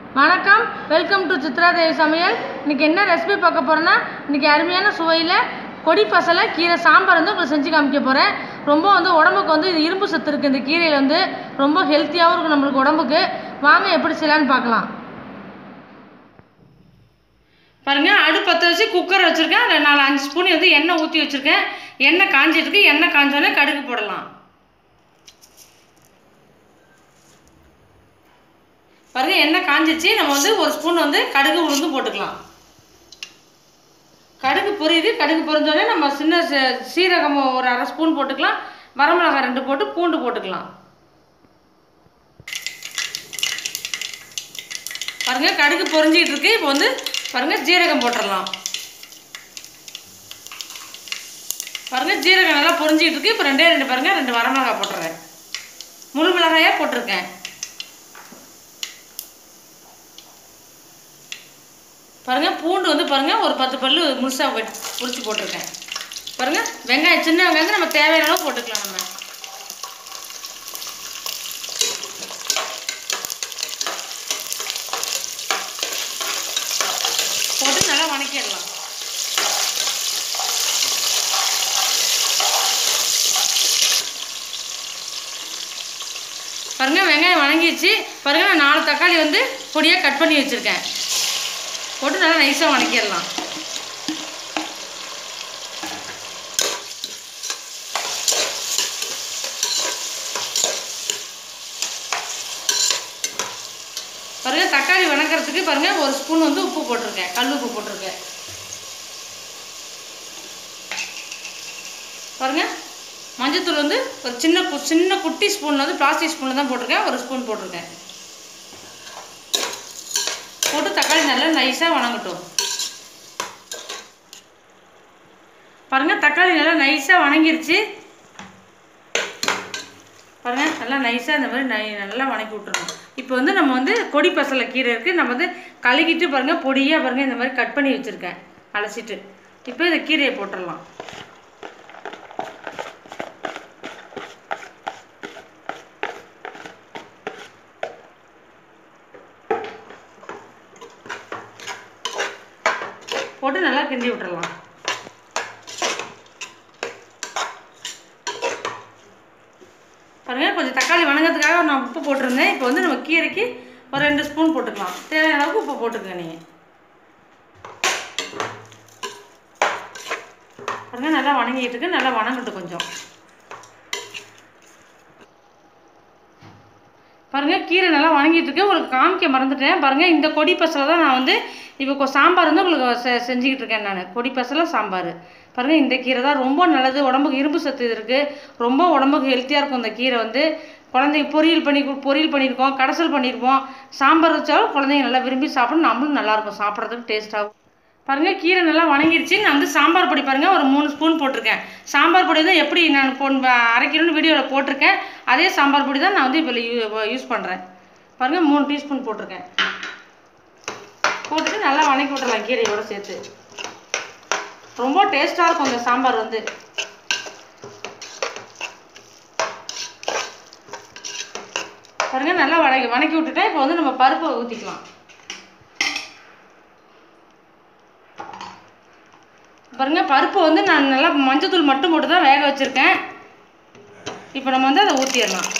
வணக்கம் welcome to Chitra தேவி சமையல் இன்னைக்கு என்ன ரெசிபி பார்க்க போறேன்னா இன்னைக்கு அருமையான சுவையில் கொடி பசலை கீரை சாம்பார் வந்து உங்களுக்கு செஞ்சு காமிக்க போகிறேன் ரொம்ப வந்து உடம்புக்கு வந்து இது இரும்பு சத்து இருக்குது இந்த கீரையில் வந்து ரொம்ப ஹெல்த்தியாகவும் இருக்கும் நம்மளுக்கு உடம்புக்கு வாங்க எப்படி செய்யலான்னு பார்க்கலாம் பாருங்க அடுப்பு பற்ற வச்சு குக்கர் வச்சுருக்கேன் அதில் நாலு அஞ்சு ஸ்பூன் வந்து எண்ணெய் ஊற்றி வச்சுருக்கேன் எண்ணெய் காஞ்சிட்டு இருக்கு எண்ணெய் காஞ்சோடனே கடுகு போடலாம் பாருங்க எண்ணெய் காஞ்சிச்சு நம்ம வந்து ஒரு ஸ்பூன் வந்து கடுகு உளுந்து போட்டுக்கலாம் கடுகு பொரியுது கடுகு பொரிஞ்சோடனே நம்ம சின்ன சீ- சீரகம் ஒரு அரை ஸ்பூன் போட்டுக்கலாம் வரமிளகாய் ரெண்டு போட்டு பூண்டு போட்டுக்கலாம் பாருங்க கடுகு பொரிஞ்சிக்கிட்டு இருக்கு இப்போ வந்து பாருங்க ஜீரகம் போட்டுடலாம் பாருங்க ஜீரகம் நல்லா பொரிஞ்சிக்கிட்டு இருக்கு இப்போ ரெண்டே ரெண்டு பாருங்க ரெண்டு வரமிளகாய் போட்டுறேன் முழு மிளகாயாக போட்டிருக்கேன் பாருங்க பூண்டு வந்து பாருங்க ஒரு பத்து பல்லு முழுசாக வெட் உரிச்சு போட்டிருக்கேன் பாருங்க வெங்காயம் சின்ன வெங்காயத்தை நம்ம தேவையான அளவு போட்டுக்கலாம் நம்ம போட்டு நல்லா வணக்கிடலாம் பாருங்க வெங்காயம் வணங்கிடுச்சு பாருங்க நான் நாலு தக்காளி வந்து பொடியாக கட் பண்ணி வச்சுருக்கேன் போட்டு நல்லா நைஸாக வணக்கிடலாம் பாருங்க தக்காளி வணக்கிறதுக்கு பாருங்க ஒரு ஸ்பூன் வந்து உப்பு போட்டிருக்கேன் கல் உப்பு போட்டிருக்கேன் பாருங்க மஞ்சத்தூள் வந்து ஒரு சின்ன கு- சின்ன குட்டி ஸ்பூன் வந்து பிளாஸ்டிக் ஸ்பூனில் தான் போட்டிருக்கேன் ஒரு ஸ்பூன் போட்டிருக்கேன் போட்டு தக்காளி நல்லா நைஸாக வணங்கட்டும் பாருங்க தக்காளி நல்லா நைஸாக வணங்கிருச்சு பாருங்க நல்லா நைஸாக இந்த மாதிரி நை நல்லா வணக்கி விட்டுறணும் இப்போ வந்து நம்ம வந்து கொடி பசலை கீரை இருக்குது நம்ம வந்து கழுகிட்டு பாருங்க பொடியாக பாருங்க இந்த மாதிரி கட் பண்ணி வச்சுருக்கேன் அலசிட்டு இப்போ இந்த கீரையை போட்டுடலாம் போட்டு நல்லா கிண்டி விட்டுறலாம் பாருங்க கொஞ்சம் தக்காளி வணங்கிறதுக்காக நான் உப்பு போட்டிருந்தேன் இப்போ வந்து நம்ம கீரைக்கு ஒரு ரெண்டு ஸ்பூன் போட்டுக்கலாம் தேவையான அளவுக்கு உப்பு போட்டுக்கங்க நீங்கள் பாருங்க நல்லா வணங்கிட்டு இருக்கு நல்லா வணங்கட்டும் கொஞ்சம் பாருங்க கீரை நல்லா வணங்கிட்டு இருக்கு உங்களுக்கு காமிக்க மறந்துட்டேன் பாருங்க இந்த கொடி பசலை தான் நான் வந்து இப்போ கொ- சாம்பார் வந்து உங்களுக்கு செ செஞ்சுக்கிட்டு இருக்கேன் நான் கொடி பசலை சாம்பார் பாருங்க இந்த கீரை தான் ரொம்ப நல்லது உடம்புக்கு இரும்பு சத்து இருக்கு ரொம்ப உடம்புக்கு ஹெல்த்தியாக இருக்கும் இந்த கீரை வந்து குழந்தைங்க பொரியல் பண்ணி கு- பொரியல் பண்ணியிருக்கோம் கடைசல் பண்ணியிருப்போம் சாம்பார் வச்சாலும் குழந்தைங்க நல்லா விரும்பி சாப்பிடும் நம்மளும் நல்லா இருக்கும் சாப்பிட்றதுக்கு டேஸ்ட்டாகும் பாருங்க கீரை நல்லா வணங்கிருச்சு நான் வந்து சாம்பார் பொடி பாருங்க ஒரு மூணு ஸ்பூன் போட்டிருக்கேன் சாம்பார் பொடி தான் எப்படி நான் பொன் அரைக்கணும்னு வீடியோவில் போட்டிருக்கேன் அதே சாம்பார் பொடி தான் நான் வந்து இப்போ யூஸ் பண்ணுறேன் பாருங்க மூணு டீஸ்பூன் போட்டிருக்கேன் போட்டுட்டு நல்லா வணக்கி விட்டுறலாம் கீரையோட சேர்த்து ரொம்ப டேஸ்ட்டாக இருக்கும் இந்த சாம்பார் வந்து பாருங்க நல்லா வணக்கி வணக்கி விட்டுட்டேன் இப்போ வந்து நம்ம பருப்பை ஊற்றிக்கலாம் பாருங்க பருப்பு வந்து நான் நல்லா மஞ்சத்தூள் மட்டும் போட்டு தான் வேக வச்சுருக்கேன் இப்போ நம்ம வந்து அதை ஊற்றிடலாம்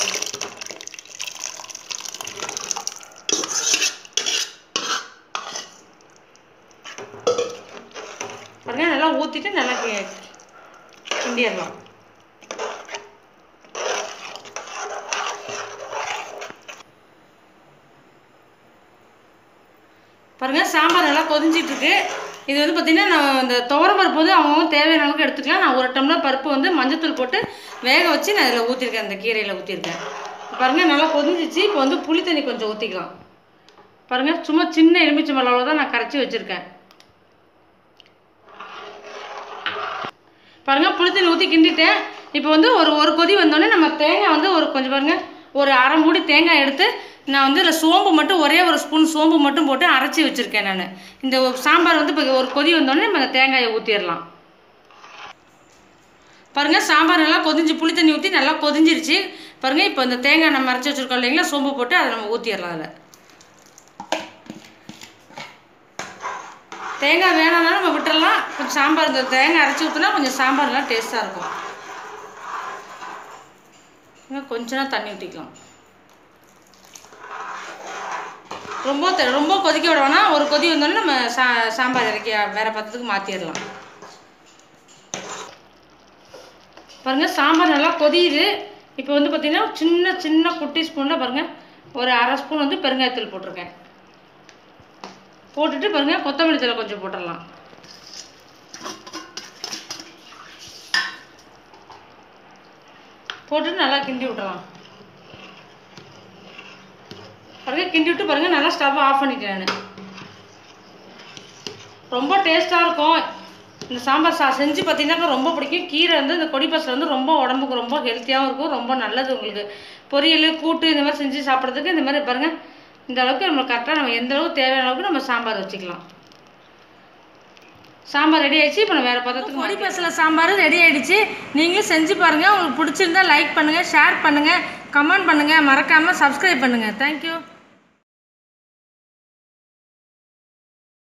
பாருங்க நல்லா ஊற்றிட்டு நல்லா கி- கிண்டிடலாம் பாருங்க சாம்பார் நல்லா கொதிஞ்சிட்டு இருக்கு இது வந்து பார்த்தீங்கன்னா நான் இந்த துவரம் பருப்பு வந்து அவங்கவுங்க தேவையான அளவுக்கு எடுத்துக்கலாம் நான் ஒரு டம்ளர் பருப்பு வந்து மஞ்சத்தூள் போட்டு வேக வச்சு நான் இதில் ஊற்றிருக்கேன் இந்த கீரையில் ஊற்றிருக்கேன் பாருங்க நல்லா கொதிஞ்சிச்சு இப்போ வந்து புளி தண்ணி கொஞ்சம் ஊற்றிக்கலாம் பாருங்க சும்மா சின்ன எலுமிச்சம்பழம் அளவு தான் நான் கரைச்சி வச்சுருக்கேன் பாருங்க புளித்தண்ணி ஊற்றி கிண்டிட்டேன் இப்போ வந்து ஒரு ஒரு கொதி வந்தோடனே நம்ம தேங்காய் வந்து ஒரு கொஞ்சம் பாருங்க ஒரு அரை மூடி தேங்காய் எடுத்து நான் வந்து இதில் சோம்பு மட்டும் ஒரே ஒரு ஸ்பூன் சோம்பு மட்டும் போட்டு அரைச்சி வச்சுருக்கேன் நான் இந்த ஒரு சாம்பார் வந்து இப்போ ஒரு கொதி வந்தோடனே நம்ம அந்த தேங்காயை ஊற்றிடலாம் பாருங்க சாம்பார் நல்லா கொதிஞ்சு புளி தண்ணி ஊற்றி நல்லா கொதிஞ்சிருச்சு பாருங்க இப்போ இந்த தேங்காய் நம்ம அரைச்சி வச்சிருக்கோம் இல்லைங்களா சோம்பு போட்டு அதை நம்ம ஊற்றிடலாம் அதில் தேங்காய் வேணாம்னாலும் நம்ம விட்டுறலாம் கொஞ்சம் சாம்பார் இந்த தேங்காய் அரைச்சி ஊற்றினா கொஞ்சம் சாம்பார் நல்லா டேஸ்ட்டாக இருக்கும் இன்னும் கொஞ்ச நேரம் தண்ணி ஊற்றிக்கலாம் ரொம்ப த- ரொம்ப கொதிக்க விட வேணாம் ஒரு கொதி வந்தோடனே நம்ம சா சாம்பார் இறக்கி வேறு பத்தத்துக்கு மாற்றிடலாம் பாருங்கள் சாம்பார் நல்லா கொதியுது இப்போ வந்து பார்த்திங்கன்னா சின்ன சின்ன குட்டி ஸ்பூனில் பாருங்கள் ஒரு அரை ஸ்பூன் வந்து பெருங்காயத்தூள் போட்டிருக்கேன் போட்டுட்டு பாருங்கள் கொத்தமல்லி தழை கொஞ்சம் போட்டுடலாம் போட்டுட்டு நல்லா கிண்டி விட்டுறலாம் பாருங்க கிண்டி விட்டு பாருங்க நல்லா ஸ்டவ் ஆஃப் பண்ணிட்டேன் நான் ரொம்ப டேஸ்ட்டாக இருக்கும் இந்த சாம்பார் சா செஞ்சு பார்த்தீங்கன்னாக்கா ரொம்ப பிடிக்கும் கீரை வந்து இந்த கொடிப்பசல் வந்து ரொம்ப உடம்புக்கு ரொம்ப ஹெல்த்தியாகவும் இருக்கும் ரொம்ப நல்லது உங்களுக்கு பொரியல் கூட்டு இந்த மாதிரி செஞ்சு சாப்பிட்றதுக்கு இந்த மாதிரி பாருங்கள் இந்த அளவுக்கு நம்ம கரெக்டாக நம்ம எந்த அளவுக்கு தேவையான அளவுக்கு நம்ம சாம்பார் வச்சுக்கலாம் சாம்பார் ரெடி ஆயிடுச்சு இப்போ நம்ம வேறு பதத்துக்கு பொடி பசல சாம்பார் ரெடி ஆயிடுச்சு நீங்களும் செஞ்சு பாருங்கள் உங்களுக்கு பிடிச்சிருந்தா லைக் பண்ணுங்கள் ஷேர் பண்ணுங்கள் கமெண்ட் பண்ணுங்கள் மறக்காமல் சப்ஸ்கிரைப் பண்ணுங்கள் தேங்க்யூ